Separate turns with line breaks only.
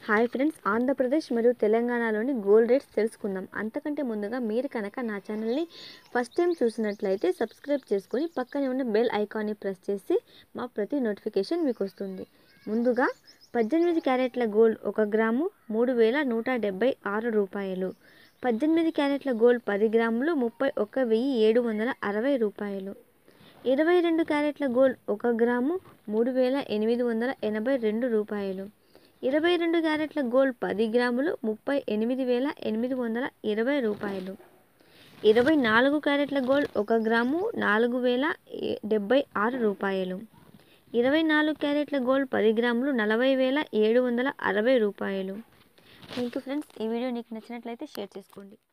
hi friends Andhra Pradesh మరియు తెలంగాణలోని gold rates తెలుసుకుందాం అంతకంటే ముందుగా మీరు కనుక నా ఛానల్ని ఫస్ట్ టైం చూసినట్లయితే సబ్స్క్రైబ్ చేసుకొని పక్కనే ఉన్న బెల్ ఐకాన్ని ప్రెస్ చేసి మా ప్రతి నోటిఫికేషన్ మీకు వస్తుంది ముందుగా పద్దెనిమిది క్యారెట్ల గోల్డ్ ఒక గ్రాము మూడు వేల నూట డెబ్బై ఆరు రూపాయలు పద్దెనిమిది క్యారెట్ల గోల్డ్ పది గ్రాములు ముప్పై ఒక్క వెయ్యి ఏడు వందల అరవై రూపాయలు ఇరవై రెండు క్యారెట్ల గోల్డ్ ఒక గ్రాము మూడు వేల ఎనిమిది వందల ఎనభై రెండు రూపాయలు ఇరవై రెండు క్యారెట్ల గోల్డ్ పది గ్రాములు ముప్పై ఎనిమిది వేల ఎనిమిది వందల ఇరవై రూపాయలు ఇరవై నాలుగు క్యారెట్ల గోల్డ్ ఒక గ్రాము నాలుగు వేల ఏ- డెబ్బై ఆరు రూపాయలు ఇరవై నాలుగు క్యారెట్ల గోల్డ్ పది గ్రాములు నలభై వేల ఏడు వందల అరవై రూపాయలు థ్యాంక్ యూ ఫ్రెండ్స్ ఈ వీడియో నీకు నచ్చినట్లయితే షేర్ చేసుకోండి